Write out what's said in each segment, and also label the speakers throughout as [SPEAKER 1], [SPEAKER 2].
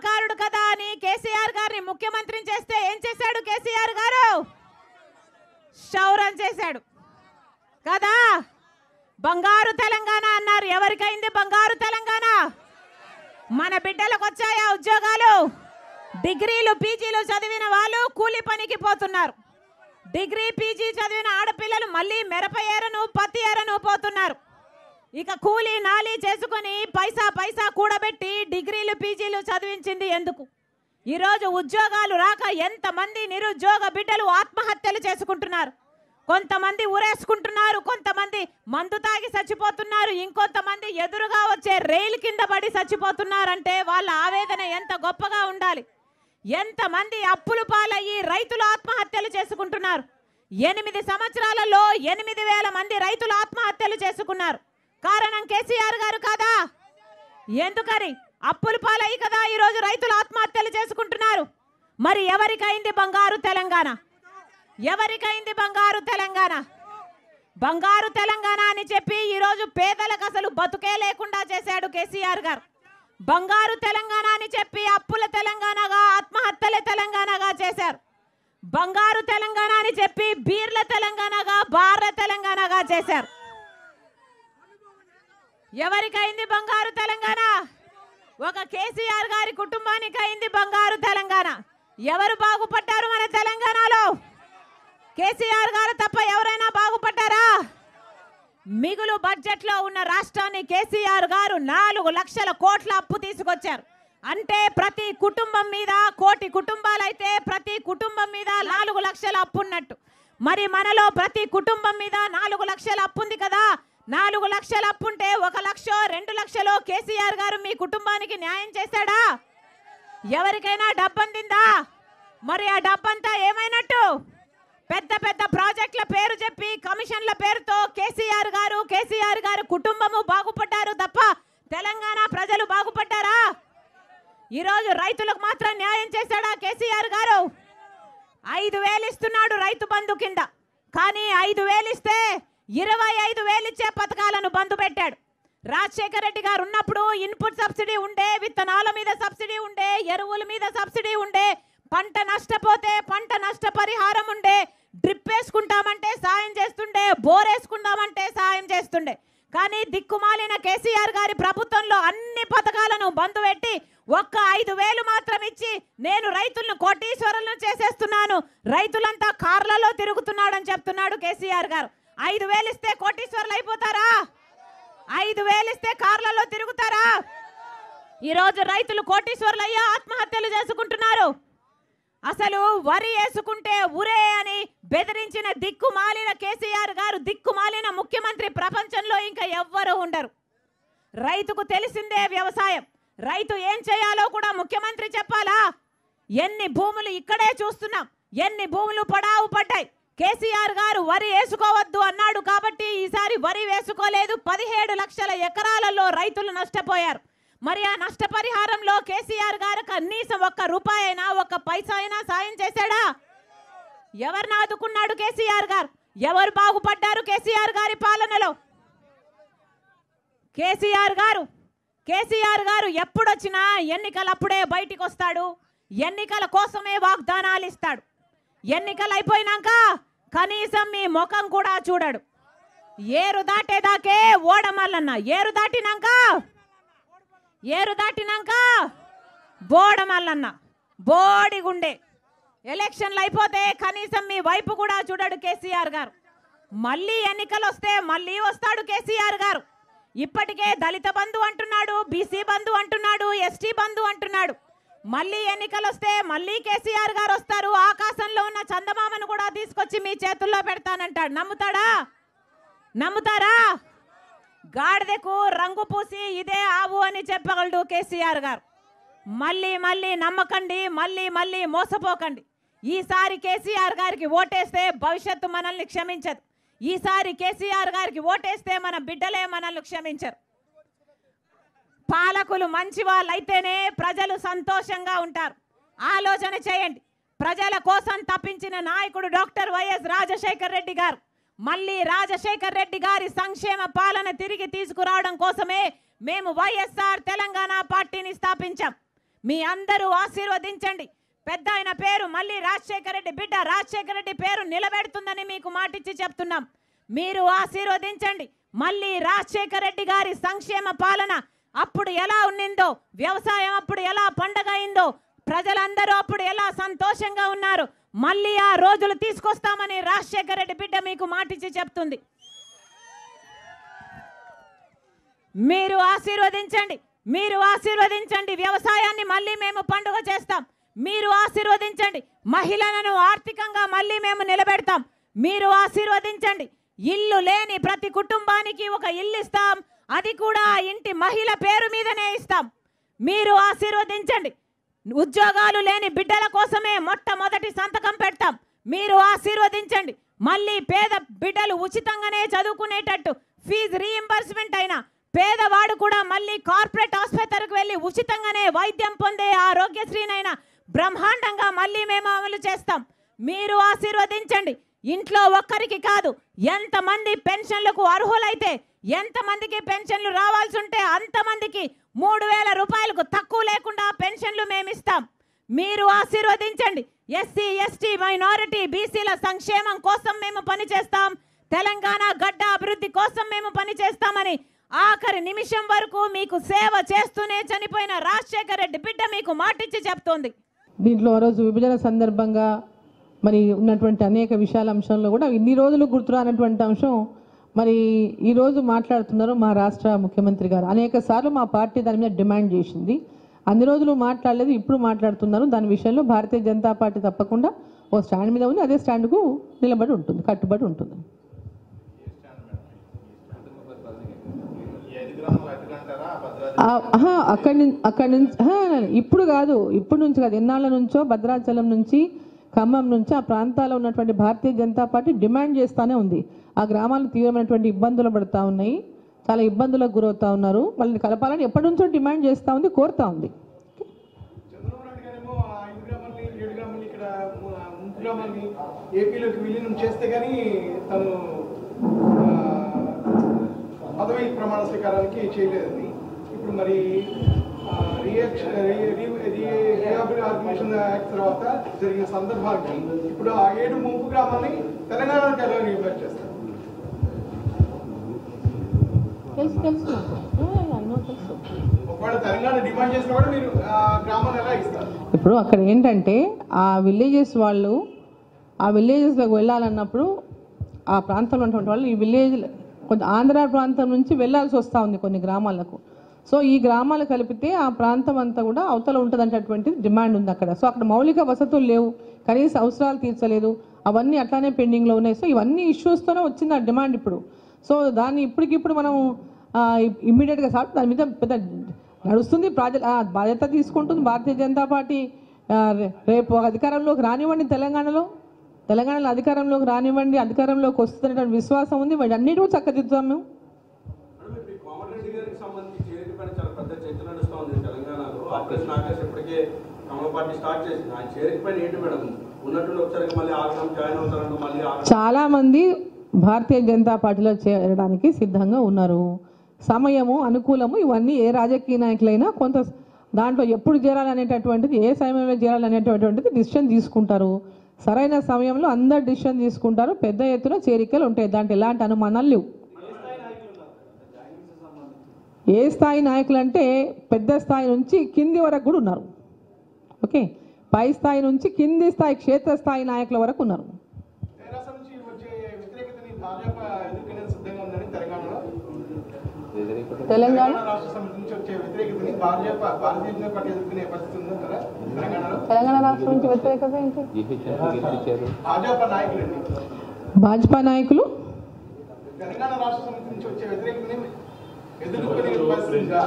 [SPEAKER 1] ఉద్యమకారుడు కదా అని కేసీఆర్ గారిని ముఖ్యమంత్రిని చేస్తే ఏం చేశాడు కేసీఆర్ గారు శౌరం చేశాడు కదా బంగారు తెలంగాణ అన్నారు ఎవరికైంది బంగారు తెలంగాణ మన బిడ్డలకు వచ్చాయా ఉద్యోగాలు డిగ్రీలు పీజీలు చదివిన వాళ్ళు కూలి పనికి పోతున్నారు డిగ్రీ పీజీ చదివిన ఆడపిల్లలు మళ్ళీ మిరప ఏరను పత్తి ఏరను పోతున్నారు ఇక కూలీ నాలి చేసుకొని పైసా పైసా కూడబెట్టి డిగ్రీలు పీజీలు చదివించింది ఎందుకు ఈరోజు ఉద్యోగాలు రాక ఎంతమంది నిరుద్యోగ బిడ్డలు ఆత్మహత్యలు చేసుకుంటున్నారు కొంతమంది ఉరేసుకుంటున్నారు కొంతమంది మందు తాగి చచ్చిపోతున్నారు ఇంకొంతమంది ఎదురుగా వచ్చే రైలు కింద పడి చచ్చిపోతున్నారంటే వాళ్ళ ఆవేదన ఎంత గొప్పగా ఉండాలి ఎంతమంది అప్పులు పాలయ్యి రైతులు ఆత్మహత్యలు చేసుకుంటున్నారు ఎనిమిది సంవత్సరాలలో ఎనిమిది వేల మంది రైతులు ఆత్మహత్యలు చేసుకున్నారు కారణం కేసీఆర్ గారు కాదా ఎందుకని అప్పులు పాలయ్యి కదా ఈరోజు రైతులు ఆత్మహత్యలు చేసుకుంటున్నారు మరి ఎవరికైంది బంగారు తెలంగాణ ఎవరికైంది బంగారు తెలంగాణ బంగారు తెలంగాణ అని చెప్పి ఈరోజు పేదలకు అసలు బతుకే లేకుండా చేశాడు కేసీఆర్ గారు బంగారు తెలంగాణ అని చెప్పి అప్పుల తెలంగాణగా ఆత్మహత్యల తెలంగాణగా చేశారు బంగారు తెలంగాణ అని చెప్పి బీర్ల తెలంగాణగా బార్ల తెలంగాణగా చేశారు ఎవరికైంది బంగారు తెలంగాణ ఒక కేసీఆర్ గారి కుటుంబానికి అయింది బంగారు తెలంగాణ ఎవరు బాగుపడ్డారు మన తెలంగాణలో కేసీఆర్ గారు తప్ప ఎవరైనా బాగుపడ్డారా మిగులు బడ్జెట్ లో ఉన్న రాష్ట్రాన్ని కేసీఆర్ గారు నాలుగు లక్షల కోట్ల అప్పు తీసుకొచ్చారు అంటే ప్రతి కుటుంబం మీద కోటి కుటుంబాలైతే ప్రతి కుటుంబం మీద నాలుగు లక్షల అప్పు ఉన్నట్టు మరి మనలో ప్రతి కుటుంబం మీద నాలుగు లక్షల అప్పు ఉంది కదా నాలుగు లక్షల అప్పు ఉంటే ఒక లక్ష రెండు లక్షలో కేసీఆర్ గారు మీ కుటుంబానికి న్యాయం చేశాడా ఎవరికైనా డబ్బు అందిందా మరి ఆ డబ్బంతా ఏమైనట్టు పెద్ద పెద్ద ప్రాజెక్టుల పేరు చెప్పి కమిషన్ల పేరుతో కేసీఆర్ గారు కేసీఆర్ గారు కుటుంబము బాగుపడ్డారు తప్ప తెలంగాణ ప్రజలు బాగుపడ్డారా ఈరోజు రైతులకు మాత్రం న్యాయం చేశాడా కేసీఆర్ గారు ఐదు వేలు ఇస్తున్నాడు రైతు బంధు కింద కానీ ఐదు వేలు ఇస్తే ఇరవై ఐదు వేలు ఇచ్చే పథకాలను బంధు పెట్టాడు రాజశేఖర రెడ్డి గారు ఉన్నప్పుడు ఇన్పుట్ సబ్సిడీ ఉండే విత్తనాల మీద సబ్సిడీ ఉండే ఎరువుల మీద సబ్సిడీ ఉండే పంట నష్టపోతే పంట నష్టపరిహారం ఉండే డ్రిప్ వేసుకుంటామంటే సాయం చేస్తుండే బోర్ వేసుకుందామంటే సాయం చేస్తుండే కానీ దిక్కుమాలిన కేసీఆర్ గారి ప్రభుత్వంలో అన్ని పథకాలను బంధు పెట్టి ఒక్క ఐదు వేలు మాత్రం ఇచ్చి నేను రైతులను కోటీశ్వరులను చేసేస్తున్నాను రైతులంతా కార్లలో తిరుగుతున్నాడని చెప్తున్నాడు కేసీఆర్ గారు ఐదు వేలు ఇస్తే కోటీశ్వరులు అయిపోతారా ఐదు వేలు ఇస్తే కార్లలో తిరుగుతారా ఈరోజు రైతులు కోటీశ్వరులు అయ్యా ఆత్మహత్యలు చేసుకుంటున్నారు అసలు వరి వేసుకుంటే ఉరే అని బెదిరించిన దిక్కుమాలిన కేసీఆర్ గారు దిక్కుమాలిన ముఖ్యమంత్రి ప్రపంచంలో ఇంకా ఎవ్వరూ ఉండరు రైతుకు తెలిసిందే వ్యవసాయం రైతు ఏం చేయాలో కూడా ముఖ్యమంత్రి చెప్పాలా ఎన్ని భూములు ఇక్కడే చూస్తున్నాం ఎన్ని భూములు పడావు పడ్డాయి కేసీఆర్ గారు వరి వేసుకోవద్దు అన్నాడు కాబట్టి ఈసారి వరి వేసుకోలేదు పదిహేడు లక్షల ఎకరాలలో రైతులు నష్టపోయారు మరి ఆ నష్టపరిహారంలో కేసీఆర్ గారు కనీసం ఒక్క రూపాయి అయినా ఒక్క పైసా అయినా సాయం చేశాడా ఎవరిని ఆదుకున్నాడు కేసీఆర్ గారు ఎవరు బాగుపడ్డారు కేసీఆర్ గారి పాలనలో కేసీఆర్ గారు కేసీఆర్ గారు ఎప్పుడొచ్చినా ఎన్నికలప్పుడే బయటికి వస్తాడు ఎన్నికల కోసమే వాగ్దానాలు ఇస్తాడు ఎన్నికలు అయిపోయినాక కనీసం మీ ముఖం కూడా చూడడు ఏరు దాటేదాకే ఓడమల్లన్న ఏరు దాటినాక ఏరు దాటినాక బోడమల్లన్న బోడిగుండే ఎలక్షన్లు అయిపోతే కనీసం మీ వైపు కూడా చూడడు కేసీఆర్ గారు మళ్ళీ ఎన్నికలు వస్తే మళ్ళీ వస్తాడు కేసీఆర్ గారు ఇప్పటికే దళిత బంధు అంటున్నాడు బీసీ బంధు అంటున్నాడు ఎస్టీ బంధు అంటున్నాడు మళ్ళీ ఎన్నికలు వస్తే మళ్ళీ కేసీఆర్ గారు వస్తారు ఆకాశంలో ఉన్న చందమామను కూడా తీసుకొచ్చి మీ చేతుల్లో పెడతానంటాడు నమ్ముతాడా నమ్ముతారా గాడిదకు రంగు పూసి ఇదే ఆవు అని చెప్పగలడు కేసీఆర్ గారు మళ్ళీ మళ్ళీ నమ్మకండి మళ్ళీ మళ్ళీ మోసపోకండి ఈసారి కేసీఆర్ గారికి ఓటేస్తే భవిష్యత్తు మనల్ని క్షమించదు ఈసారి కేసీఆర్ గారికి ఓటేస్తే మన బిడ్డలే మనల్ని క్షమించరు పాలకులు మంచి వాళ్ళైతేనే ప్రజలు సంతోషంగా ఉంటారు ఆలోచన చేయండి ప్రజల కోసం తప్పించిన నాయకుడు డాక్టర్ వైఎస్ రాజశేఖర్ రెడ్డి గారు మళ్ళీ రాజశేఖర్ రెడ్డి గారి సంక్షేమ పాలన తిరిగి తీసుకురావడం కోసమే మేము వైఎస్ఆర్ తెలంగాణ పార్టీని స్థాపించాం మీ అందరూ ఆశీర్వదించండి పెద్ద ఆయన పేరు మళ్ళీ రాజశేఖర రెడ్డి బిడ్డ రాజశేఖర రెడ్డి పేరు నిలబెడుతుందని మీకు మాటిచ్చి చెప్తున్నాం మీరు ఆశీర్వదించండి మళ్ళీ రాజశేఖర రెడ్డి గారి సంక్షేమ పాలన అప్పుడు ఎలా ఉన్నిందో వ్యవసాయం అప్పుడు ఎలా పండగ అయిందో ప్రజలందరూ అప్పుడు ఎలా సంతోషంగా ఉన్నారు మళ్ళీ ఆ రోజులు తీసుకొస్తామని రాజశేఖర రెడ్డి బిడ్డ మీకు మాటిచ్చి చెప్తుంది మీరు ఆశీర్వదించండి మీరు ఆశీర్వదించండి వ్యవసాయాన్ని మళ్ళీ మేము పండుగ చేస్తాం మీరు ఆశీర్వదించండి మహిళలను ఆర్థికంగా మళ్ళీ మేము నిలబెడతాం మీరు ఆశీర్వదించండి ఇల్లు లేని ప్రతి కుటుంబానికి ఒక ఇల్లు ఇస్తాం అది కూడా ఆ ఇంటి మహిళ పేరు మీదనే ఇస్తాం మీరు ఆశీర్వదించండి ఉద్యోగాలు లేని బిడ్డల కోసమే మొట్టమొదటి సంతకం పెడతాం మీరు ఆశీర్వదించండి మళ్ళీ పేద బిడ్డలు ఉచితంగానే చదువుకునేటట్టు ఫీజు రీయింబర్స్మెంట్ అయినా పేదవాడు కూడా మళ్ళీ కార్పొరేట్ ఆసుపత్రికి వెళ్ళి ఉచితంగానే వైద్యం పొందే ఆరోగ్యశ్రీనైనా బ్రహ్మాండంగా మళ్ళీ మేము అమలు చేస్తాం మీరు ఆశీర్వదించండి ఇంట్లో ఒక్కరికి కాదు ఎంతమంది పెన్షన్లకు అర్హులైతే ఎంతమందికి పెన్షన్లు రావాల్సి ఉంటే అంతమందికి మూడు వేల రూపాయలకు తక్కువ లేకుండా పెన్షన్లు మేము ఇస్తాం మీరు ఆశీర్వదించండి ఎస్సీ ఎస్టీ మైనారిటీ బీసీల సంక్షేమం కోసం మేము పనిచేస్తాం తెలంగాణ గడ్డ అభివృద్ధి కోసం మేము పనిచేస్తామని ఆఖరి నిమిషం వరకు మీకు సేవ చేస్తూనే చనిపోయిన రాజశేఖర రెడ్డి బిడ్డ మీకు మాటిచ్చి చెప్తోంది
[SPEAKER 2] దీంట్లో ఆ రోజు విభజన సందర్భంగా మరి ఉన్నటువంటి అనేక విషయాల అంశంలో కూడా ఇన్ని రోజులు గుర్తురానటువంటి అంశం మరి ఈ రోజు మాట్లాడుతున్నారు మా రాష్ట్ర ముఖ్యమంత్రి గారు అనేక సార్లు మా పార్టీ దాని మీద డిమాండ్ చేసింది అన్ని రోజులు మాట్లాడలేదు ఇప్పుడు మాట్లాడుతున్నారు దాని విషయంలో భారతీయ జనతా పార్టీ తప్పకుండా ఓ స్టాండ్ మీద ఉంది అదే స్టాండ్కు నిలబడి ఉంటుంది కట్టుబడి ఉంటుంది ఆ- ఆహా, అక్కడి నుంచి అక్కడి నుంచి ఆహా, ఇప్పుడు కాదు ఇప్పుడు నుంచి కాదు ఎన్నాళ్ళ నుంచో భద్రాచలం నుంచి ఖమ్మం నుంచి ఆ ప్రాంతాల్లో ఉన్నటువంటి భారతీయ జనతా పార్టీ డిమాండ్ చేస్తానే ఉంది ఆ గ్రామాలు తీవ్రమైనటువంటి ఇబ్బందులు పడుతూ ఉన్నాయి చాలా ఇబ్బందులకు గురవుతా ఉన్నారు వాళ్ళని కలపాలని ఎప్పటి నుంచో డిమాండ్ చేస్తూ ఉంది కోరుతా ఉంది
[SPEAKER 3] చంద్రబాబు నాయుడు గారేమో ఆ ఐదు గ్రామాలని ఏడు గ్రామాలని ఇక్కడ ము- ఆ ముంపు గ్రామాలని ఏపీలోకి విలీనం చేస్తే కానీ తను ఆ, పదవి ప్రమాణ స్వీకారానికి చేయలేదండి ఇప్పుడు మరి రియాక్షన్ రీఆర్గనైజేషన్ యాక్ట్ తర్వాత జరిగిన సందర్భానికి ఇప్పుడు ఆ ఏడు ముంపు గ్రామాలని తెలంగాణకి ఎలా రీఅప్లై చేస్తారు
[SPEAKER 2] తెలుసు తెలుసు నాకు. ఆ, అన్నో తెలుసు
[SPEAKER 3] ఒకవేళ తెలంగాణ డిమాండ్ చేసినా కూడా మీరు ఆ గ్రామాన్ని ఎలా ఇస్తారు
[SPEAKER 2] ఇప్పుడు అక్కడ ఏంటంటే ఆ విలేజెస్ వాళ్ళు ఆ విలేజెస్లోకి వెళ్ళాలన్నప్పుడు ఆ ప్రాంతంలో ఉన్నటువంటి వాళ్ళు ఈ విలేజ్ కొంచెం ఆంధ్ర ప్రాంతం నుంచి వెళ్ళాల్సి వస్తూ ఉంది కొన్ని గ్రామాలకు సో ఈ గ్రామాలు కలిపితే ఆ ప్రాంతం అంతా కూడా అవతల ఉంటుందంటటువంటి డిమాండ్ ఉంది అక్కడ సో అక్కడ మౌలిక వసతులు లేవు కనీస అవసరాలు తీర్చలేదు అవన్నీ అట్లానే పెండింగ్లో ఉన్నాయి సో ఇవన్నీ ఇష్యూస్తోనే వచ్చింది ఆ డిమాండ్ ఇప్పుడు సో దాన్ని ఇప్పటికిప్పుడు మనం ఇమ్మీడియట్గా సార్ దాని మీద పెద్ద నడుస్తుంది ప్రాజెక్ట్ బాధ్యత తీసుకుంటుంది భారతీయ జనతా పార్టీ ఆ, రే- రేపు అధికారంలోకి రానివ్వండి తెలంగాణలో తెలంగాణలో అధికారంలోకి రానివ్వండి అధికారంలోకి వస్తున్నటువంటి విశ్వాసం ఉంది వాటి అన్నిటి చక్కదిద్దాం మేము
[SPEAKER 4] మేడం, ఇప్పుడు ఈ కోమటిరెడ్డి గారికి సంబంధించి చేరిక పైన చాలా పెద్ద చర్చ నడుస్తూ ఉంది తెలంగాణలో ఆపరేషన్ ఆకాశ్ ఇప్పటికే కమల పార్టీ స్టార్ట్ చేసింది ఆయన చేరిక పైన ఏంటి మేడం ఉన్నట్టుండి ఒకసారి మళ్ళీ ఆగడం జాయిన్ అవుతారంటే మళ్ళీ ఆగడం
[SPEAKER 2] చాలా మంది భారతీయ జనతా పార్టీలో చేరడానికి సిద్ధంగా ఉన్నారు సమయము అనుకూలము ఇవన్నీ ఏ రాజకీయ నాయకులైనా కొంత దాంట్లో ఎప్పుడు చేరాలనేటటువంటిది ఏ సమయంలో చేరాలనేటటువంటిది డిసిషన్ తీసుకుంటారు సరైన సమయంలో అందరు డిసిషన్ తీసుకుంటారు పెద్ద ఎత్తున చేరికలు ఉంటాయి దాంట్లో ఎలాంటి అనుమానాలు లేవు ఏ స్థాయి నాయకులు అంటే పెద్ద స్థాయి నుంచి కింది వరకు కూడా ఉన్నారు ఓకే పై స్థాయి నుంచి కింది స్థాయి క్షేత్ర స్థాయి నాయకుల వరకు ఉన్నారు
[SPEAKER 3] తెరాస నుంచి వచ్చే వ్యతిరేకతని భాజపా ఎదుర్కొనే సిద్ధంగా ఉందని తెలంగాణలో
[SPEAKER 2] తెలంగాణ
[SPEAKER 3] రాష్ట్ర సమితి నుంచి వచ్చే వ్యతిరేకతని భాజపా భారతీయ జనతా పార్టీ ఎదుర్కొనే పరిస్థితి ఉందంటారా తెలంగాణలో
[SPEAKER 2] తెలంగాణ రాష్ట్రం నుంచి వ్యతిరేకత ఏంటి
[SPEAKER 3] భాజపా నాయకులండి
[SPEAKER 2] భాజపా నాయకులు
[SPEAKER 3] తెలంగాణ రాష్ట్ర సమితి నుంచి వచ్చే వ్యతిరేకతని ఎదుర్కొనే పరిస్థితి ఉందా?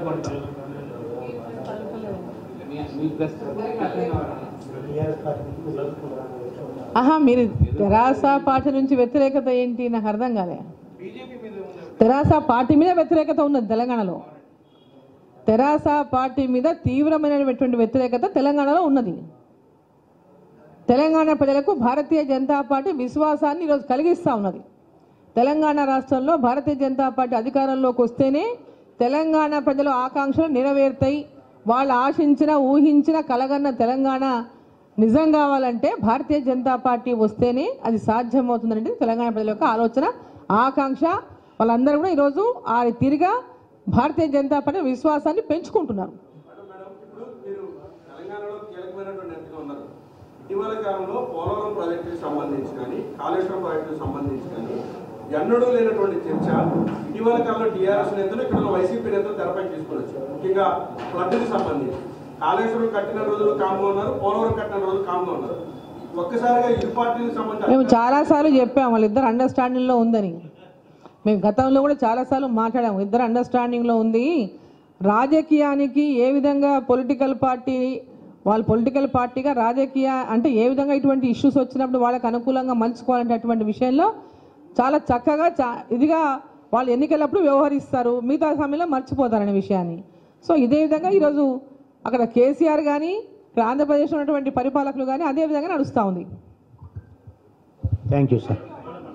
[SPEAKER 2] ఆహా మీరు తెరాస పార్టీ నుంచి వ్యతిరేకత ఏంటి నాకు అర్థం కాలే
[SPEAKER 3] బీజేపీ మీద ఉన్న
[SPEAKER 2] తెరాస పార్టీ మీద వ్యతిరేకత ఉన్నది తెలంగాణలో తెరాస పార్టీ మీద తీవ్రమైనటువంటి వ్యతిరేకత తెలంగాణలో ఉన్నది తెలంగాణ ప్రజలకు భారతీయ జనతా పార్టీ విశ్వాసాన్ని ఈరోజు కలిగిస్తూ ఉన్నది తెలంగాణ రాష్ట్రంలో భారతీయ జనతా పార్టీ అధికారంలోకి వస్తేనే తెలంగాణ ప్రజల ఆకాంక్షలు నెరవేరుతాయి వాళ్ళు ఆశించిన ఊహించిన కలగన్న తెలంగాణ నిజం కావాలంటే భారతీయ జనతా పార్టీ వస్తేనే అది సాధ్యమవుతుందంటే తెలంగాణ ప్రజల యొక్క ఆలోచన ఆకాంక్ష వాళ్ళందరూ కూడా ఈరోజు ఆ తిరిగా భారతీయ జనతా పార్టీ విశ్వాసాన్ని పెంచుకుంటున్నారు
[SPEAKER 4] మేడం మేడం ఇప్పుడు మీరు తెలంగాణలో కీలకమైనటువంటి నేతగా ఉన్నారు ఇటీవల కాలంలో పోలవరం ప్రాజెక్టుకి సంబంధించి కానీ కాళేశ్వరం ప్రాజెక్టుకి సంబంధించి కానీ ఎన్నడూ లేనటువంటి చర్చ ఇటీవల కాలంలో టీఆర్ఎస్ నేతలు ఇక్కడ ఉన్న వైసీపీ నేతలు తెరపై తీసుకొని వచ్చారు ముఖ్యంగా ఫ్లడ్కి సంబంధించి కాళేశ్వరం కట్టిన రోజులు కామ్గా ఉన్నారు పోలవరం కట్టిన రోజులు కామ్గా ఉన్నారు ఒక్కసారిగా ఇరు పార్టీలకు సంబంధించి
[SPEAKER 2] మేము చాలాసార్లు చెప్పాము వాళ్ళిద్దరు అండర్స్టాండింగ్లో ఉందని మేము గతంలో కూడా చాలాసార్లు మాట్లాడాము ఇద్దరు అండర్స్టాండింగ్లో ఉంది రాజకీయానికి ఏ విధంగా పొలిటికల్ పార్టీ వాళ్ళు పొలిటికల్ పార్టీగా రాజకీయ అంటే ఏ విధంగా ఇటువంటి ఇష్యూస్ వచ్చినప్పుడు వాళ్ళకి అనుకూలంగా మలుచుకోవాలంటే అటువంటి విషయంలో చాలా చక్కగా చా ఇదిగా వాళ్ళు ఎన్నికలప్పుడు వ్యవహరిస్తారు మిగతా సమయంలో మర్చిపోతారనే విషయాన్ని సో ఇదే విధంగా ఈరోజు అక్కడ కేసీఆర్ కానీ ఇక్కడ ఆంధ్రప్రదేశ్లో ఉన్నటువంటి పరిపాలకులు కానీ అదే విధంగా నడుస్తూ ఉంది
[SPEAKER 5] థ్యాంక్ యూ సార్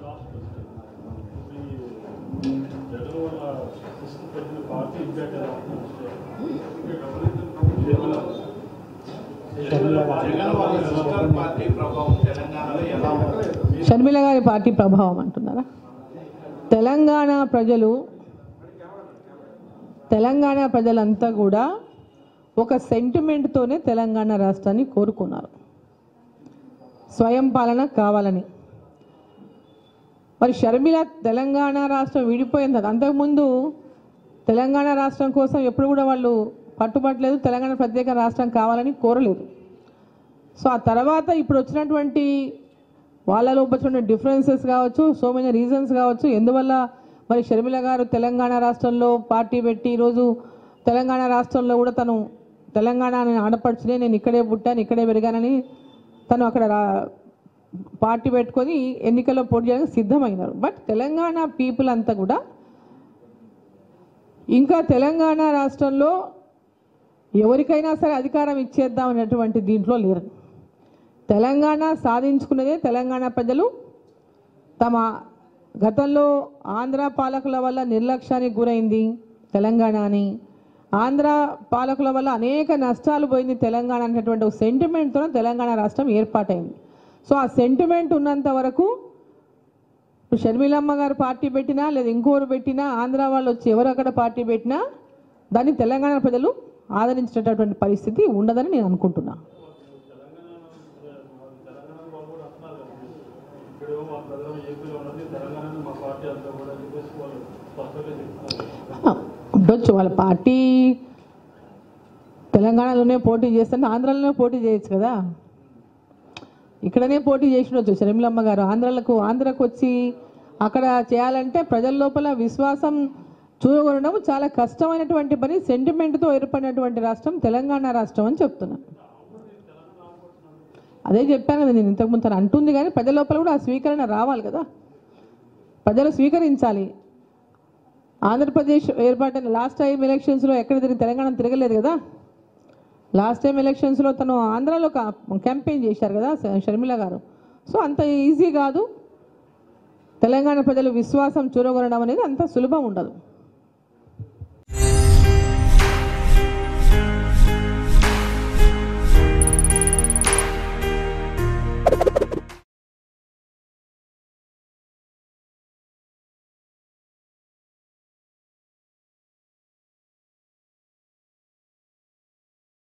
[SPEAKER 6] జగన్ వాళ్ళ సిస్టర్ పార్టీ ప్రభావం తెలంగాణలో ఎలా ఉంటుంది
[SPEAKER 2] షర్మిల గారి పార్టీ ప్రభావం అంటున్నారా తెలంగాణ ప్రజలు తెలంగాణ ప్రజలంతా కూడా ఒక సెంటిమెంట్తోనే తెలంగాణ రాష్ట్రాన్ని కోరుకున్నారు స్వయం పాలన కావాలని మరి షర్మిల తెలంగాణ రాష్ట్రం విడిపోయింది కదా అంతకుముందు తెలంగాణ రాష్ట్రం కోసం ఎప్పుడు కూడా వాళ్ళు పట్టుబట్టలేదు తెలంగాణ ప్రత్యేక రాష్ట్రం కావాలని కోరలేదు సో ఆ తర్వాత ఇప్పుడు వచ్చినటువంటి వాళ్ళలో వచ్చిన డిఫరెన్సెస్ కావచ్చు సో మెనీ రీజన్స్ కావచ్చు ఎందువల్ల మరి షర్మిల గారు తెలంగాణ రాష్ట్రంలో పార్టీ పెట్టి ఈరోజు తెలంగాణ రాష్ట్రంలో కూడా తను తెలంగాణ ఆడపడుచునే నేను ఇక్కడే పుట్టాను ఇక్కడే పెరిగానని తను అక్కడ రా- పార్టీ పెట్టుకొని ఎన్నికల్లో పోటీ చేయడానికి సిద్ధమైనారు బట్ తెలంగాణ పీపుల్ అంతా కూడా ఇంకా తెలంగాణ రాష్ట్రంలో ఎవరికైనా సరే అధికారం ఇచ్చేద్దాం అనేటువంటి దీంట్లో లేరు తెలంగాణ సాధించుకున్నదే తెలంగాణ ప్రజలు తమ గతంలో ఆంధ్ర పాలకుల వల్ల నిర్లక్ష్యానికి గురైంది తెలంగాణ అని ఆంధ్ర పాలకుల వల్ల అనేక నష్టాలు పోయింది తెలంగాణ అనేటువంటి ఒక సెంటిమెంట్తో తెలంగాణ రాష్ట్రం ఏర్పాటైంది సో ఆ సెంటిమెంట్ ఉన్నంత వరకు ఇప్పుడు షర్మిలమ్మ గారు పార్టీ పెట్టినా లేదా ఇంకోరు పెట్టినా ఆంధ్ర వాళ్ళు వచ్చి ఎవరు అక్కడ పార్టీ పెట్టినా దాన్ని తెలంగాణ ప్రజలు ఆదరించేటటువంటి పరిస్థితి ఉండదని నేను అనుకుంటున్నా ఆ, ఉండొచ్చు వాళ్ళ పార్టీ తెలంగాణలోనే పోటీ చేస్తే ఆంధ్రాలోనే పోటీ చేయొచ్చు కదా ఇక్కడనే పోటీ చేసినవచ్చు షర్మిలమ్మ గారు ఆంధ్రాలకు ఆంధ్రకు వచ్చి అక్కడ చేయాలంటే ప్రజల లోపల విశ్వాసం చూడగొనడం చాలా కష్టమైనటువంటి పని సెంటిమెంట్తో ఏర్పడినటువంటి రాష్ట్రం తెలంగాణ రాష్ట్రం అని చెప్తున్నాను అదే చెప్పాను కదా నేను ఇంతకుముందు తను అంటుంది కానీ ప్రజల లోపల కూడా ఆ స్వీకరణ రావాలి కదా ప్రజలు స్వీకరించాలి ఆంధ్రప్రదేశ్ ఏర్పాటైన లాస్ట్ టైం ఎలక్షన్స్లో ఎక్కడ తిరిగి తెలంగాణ తిరగలేదు కదా లాస్ట్ టైం ఎలక్షన్స్లో తను ఆంధ్రాలో క్యాంపెయిన్ చేశారు కదా శ- షర్మిల గారు సో అంత ఈజీ కాదు తెలంగాణ ప్రజలు విశ్వాసం చూరగొనడం అనేది అంత సులభం ఉండదు